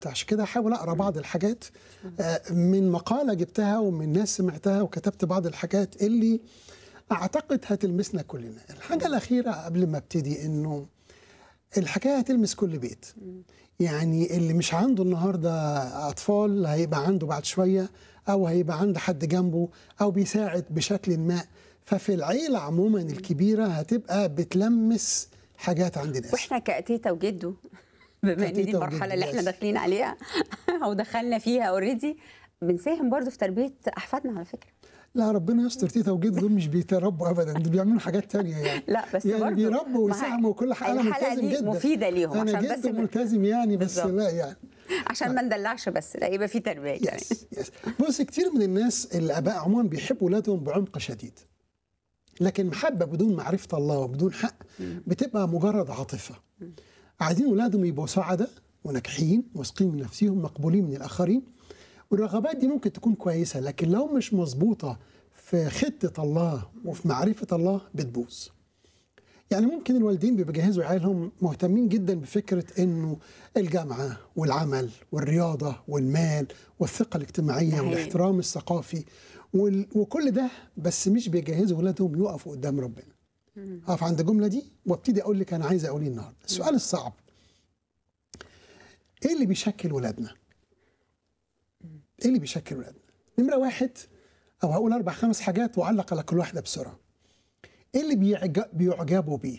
عشان كده هحاول اقرا بعض الحاجات آه، من مقاله جبتها ومن ناس سمعتها وكتبت بعض الحاجات اللي اعتقد هتلمسنا كلنا الحاجه الاخيره قبل ما ابتدي انه الحكايه هتلمس كل بيت يعني اللي مش عنده النهارده اطفال هيبقى عنده بعد شويه او هيبقى عنده حد جنبه او بيساعد بشكل ما ففي العيله عموما الكبيره هتبقى بتلمس حاجات عند ناس واحنا كتيتا وجدو بما ان دي كتيتا المرحله اللي وجدو، احنا yes. داخلين عليها او دخلنا فيها اوريدي بنساهم برضو في تربيه احفادنا على فكره لا ربنا يستر تيتا وجد دول مش بيتربوا ابدا دول بيعملوا حاجات تانية يعني لا بس يعني برضو بيربوا ما هي- ويساهموا وكل حاجه انا الحلقه ملتزم دي جدا مفيده ليهم انا عشان بس جدا ما- ملتزم يعني بس بالظبط. لا يعني عشان ما ندلعش بس لا يبقى في تربيه كمان يس يس بص كتير من الناس الاباء عموما بيحبوا اولادهم بعمق شديد لكن محبه بدون معرفه الله وبدون حق بتبقى مجرد عاطفه عايزين اولادهم يبقوا سعداء وناجحين واثقين من نفسهم مقبولين من الاخرين والرغبات دي ممكن تكون كويسه لكن لو مش مظبوطه في خطه الله وفي معرفه الله بتبوظ يعني ممكن الوالدين بيبقوا بيجهزوا عيالهم مهتمين جدا بفكره انه الجامعه والعمل والرياضه والمال والثقه الاجتماعيه صحيح. والاحترام الثقافي وال... وكل ده بس مش بيجهزوا ولادهم يقفوا قدام ربنا. اقف عند الجمله دي وابتدي اقول لك انا عايز اقول ايه النهارده. السؤال الصعب ايه اللي بيشكل ولادنا؟ ايه اللي بيشكل ولادنا؟ نمره واحد او هقول اربع خمس حاجات واعلق على كل واحده بسرعه. ايه اللي بيعج- بيعجبوا بيه؟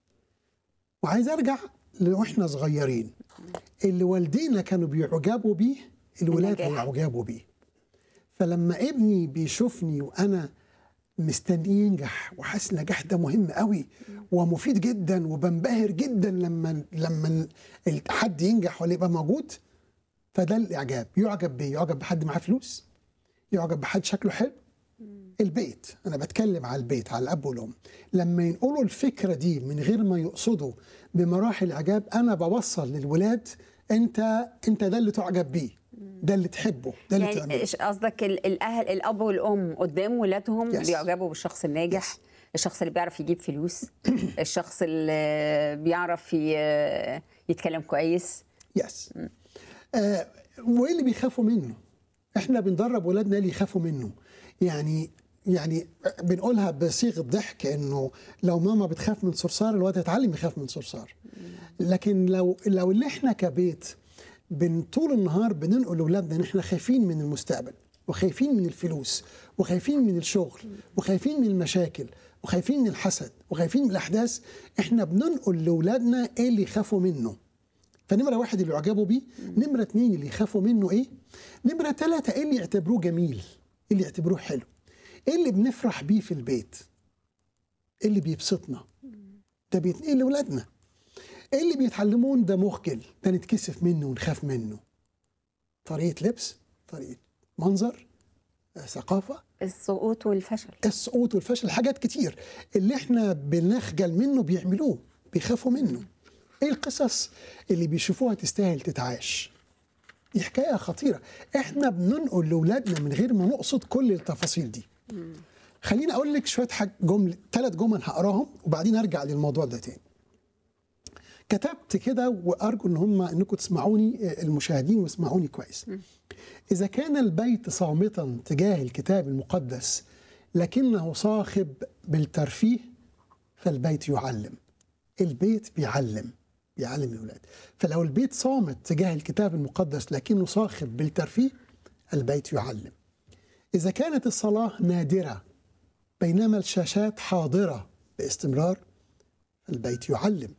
وعايز ارجع واحنا صغيرين اللي والدينا كانوا بيعجبوا بيه الولاد النجاح. هيعجبوا بيه فلما ابني بيشوفني وانا مستنيه ينجح وحاسس النجاح ده مهم قوي ومفيد جدا وبنبهر جدا لما لما ال- حد ينجح ولا يبقى موجود فده الاعجاب يعجب بيه يعجب بحد معاه فلوس يعجب بحد شكله حلو البيت انا بتكلم على البيت على الاب والام لما ينقلوا الفكره دي من غير ما يقصدوا بمراحل اعجاب انا بوصل للولاد انت انت ده اللي تعجب بيه ده اللي تحبه ده اللي يعني تعمله إيش قصدك ال- الاهل الاب والام قدام ولادهم Yes. بيعجبوا بالشخص الناجح Yes. الشخص اللي بيعرف يجيب فلوس الشخص اللي بيعرف ي- يتكلم كويس يس آه وايه اللي بيخافوا منه احنا بندرب ولادنا اللي يخافوا منه يعني يعني بنقولها بصيغه ضحك انه لو ماما بتخاف من صرصار الواد هيتعلم يخاف من صرصار لكن لو لو اللي احنا كبيت بن طول النهار بننقل لاولادنا ان احنا خايفين من المستقبل وخايفين من الفلوس وخايفين من الشغل وخايفين من المشاكل وخايفين من الحسد وخايفين من الاحداث احنا بننقل لاولادنا ايه اللي يخافوا منه فنمرة واحد اللي يعجبوا بيه نمرة اتنين اللي يخافوا منه ايه نمرة ثلاثة ايه اللي يعتبروه جميل ايه اللي يعتبروه حلو ايه اللي بنفرح بيه في البيت ايه اللي بيبسطنا ده بيتنقل لاولادنا ايه اللي بيتعلمون ده مخجل ده نتكسف منه ونخاف منه طريقة لبس طريقة منظر آه، ثقافة السقوط والفشل السقوط والفشل حاجات كتير اللي احنا بنخجل منه بيعملوه بيخافوا منه ايه القصص اللي بيشوفوها تستاهل تتعاش دي حكايه خطيره احنا بننقل لاولادنا من غير ما نقصد كل التفاصيل دي خليني اقول لك شويه حاجة جمل ثلاث جمل هقراهم وبعدين ارجع للموضوع ده تاني كتبت كده وارجو ان هم انكم تسمعوني آه، المشاهدين واسمعوني كويس إذا كان البيت صامتا تجاه الكتاب المقدس لكنه صاخب بالترفيه فالبيت يعلم البيت بيعلم بيعلم الأولاد فلو البيت صامت تجاه الكتاب المقدس لكنه صاخب بالترفيه البيت يعلم إذا كانت الصلاة نادرة بينما الشاشات حاضرة باستمرار فالبيت يعلم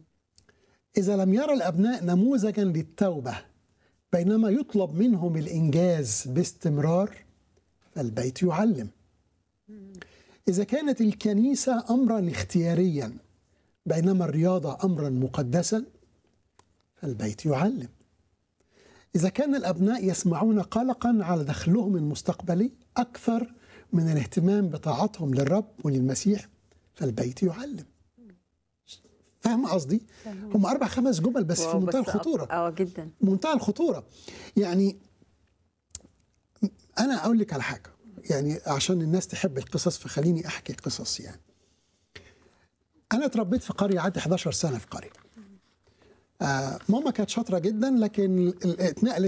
إذا لم يرى الأبناء نموذجا للتوبة بينما يطلب منهم الإنجاز باستمرار فالبيت يعلم إذا كانت الكنيسة أمرا اختياريا بينما الرياضة أمرا مقدسا فالبيت يعلم إذا كان الأبناء يسمعون قلقا على دخلهم المستقبلي أكثر من الاهتمام بطاعتهم للرب وللمسيح فالبيت يعلم فاهم قصدي؟ هم أربع خمس جمل بس في واو، منتهى بس الخطورة اه جدا منتهى الخطوره يعني انا اقول لك على حاجه يعني عشان الناس تحب القصص فخليني احكي قصص يعني انا اتربيت في قريه قعدت 11 سنه في قريه آه ماما كانت شاطره جدا لكن ال- اتنقلت